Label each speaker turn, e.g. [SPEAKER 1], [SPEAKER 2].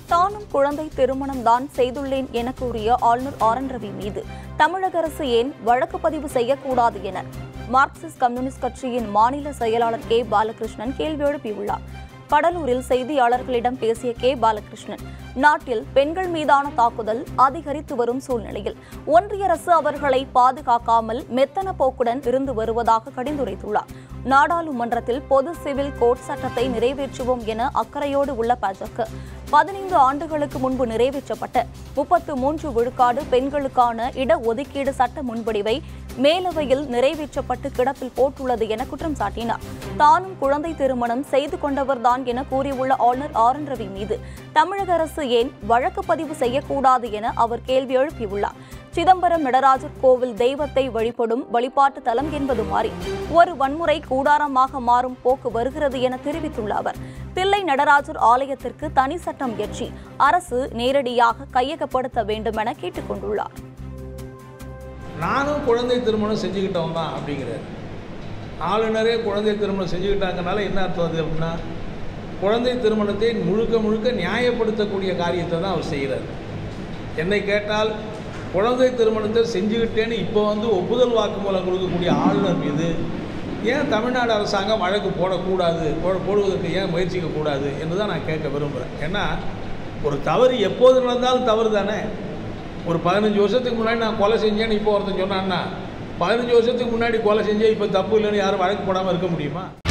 [SPEAKER 1] தானும் குழந்தை திருமணம் தான் செய்துள்ளேன் என கூறிய ஆளுநர் ஆர் என் ரவி மீது தமிழக அரசு ஏன் வழக்கு பதிவு செய்யக்கூடாது என மார்க்சிஸ்ட் கம்யூனிஸ்ட் கட்சியின் மாநில செயலாளர் கே பாலகிருஷ்ணன் கேள்வி எழுப்பியுள்ளார் கடலூரில் செய்தியாளர்களிடம் பேசிய கே பாலகிருஷ்ணன் நாட்டில் பெண்கள் மீதான தாக்குதல் அதிகரித்து வரும் சூழ்நிலையில் ஒன்றிய அரசு அவர்களை பாதுகாக்காமல் மெத்தன போக்குடன் இருந்து வருவதாக கடிந்துரைத்துள்ளார் நாடாளுமன்றத்தில் பொது சிவில் கோட் சட்டத்தை நிறைவேற்றுவோம் என அக்கறையோடு உள்ள பாஜக பதினைந்து ஆண்டுகளுக்கு முன்பு நிறைவேற்றப்பட்ட முப்பத்து மூன்று விழுக்காடு பெண்களுக்கான இடஒதுக்கீடு சட்ட முன்வடிவை மேலவையில் நிறைவேற்றப்பட்டு கிடப்பில் போட்டுள்ளது என குற்றம் சாட்டினார் தானும் குழந்தை திருமணம் செய்து கொண்டவர்தான் என கூறியுள்ள ஆளுநர் ஆர் என் ரவி மீது தமிழக அரசு ஏன் வழக்கு பதிவு செய்யக்கூடாது என அவர் கேள்வி எழுப்பியுள்ளார் சிதம்பரம் நடராஜர் கோவில் தெய்வத்தை வழிபடும் வழிபாட்டு தலம் என்பது மாறி ஒரு வன்முறை கூடாரமாக மாறும் போக்கு வருகிறது என தெரிவித்துள்ள அவர் தில்லை நடராஜர் ஆலயத்திற்கு தனி சட்டம் இயற்றி அரசு நேரடியாக கையகப்படுத்த வேண்டும் என கேட்டுக் கொண்டுள்ளார்
[SPEAKER 2] நானும் குழந்தை திருமணம் செஞ்சுக்கிட்டவன் தான் அப்படிங்கிறாரு ஆளுநரே குழந்தை திருமணம் செஞ்சுக்கிட்டாங்கனால என்ன அர்த்தம் அது அப்படின்னா குழந்தை திருமணத்தை முழுக்க முழுக்க நியாயப்படுத்தக்கூடிய காரியத்தை தான் அவர் செய்கிறார் என்னை கேட்டால் குழந்தை திருமணத்தை செஞ்சுக்கிட்டேன்னு இப்போ வந்து ஒப்புதல் வாக்குமூலம் கொடுக்கக்கூடிய ஆளுநர் மீது ஏன் தமிழ்நாடு அரசாங்கம் வழக்கு போடக்கூடாது போட போடுவதற்கு ஏன் முயற்சிக்கக்கூடாது என்று தான் நான் கேட்க விரும்புகிறேன் ஏன்னா ஒரு தவறு எப்போது நடந்தாலும் தவறு தானே ஒரு பதினஞ்சு வருஷத்துக்கு முன்னாடி நான் கொலை செஞ்சேன்னு இப்போ ஒருத்தன் சொன்னான்னா பதினஞ்சு வருஷத்துக்கு முன்னாடி கொலை செஞ்சே இப்போ தப்பு இல்லைன்னு யாரும் வழக்கு போடாமல் இருக்க முடியுமா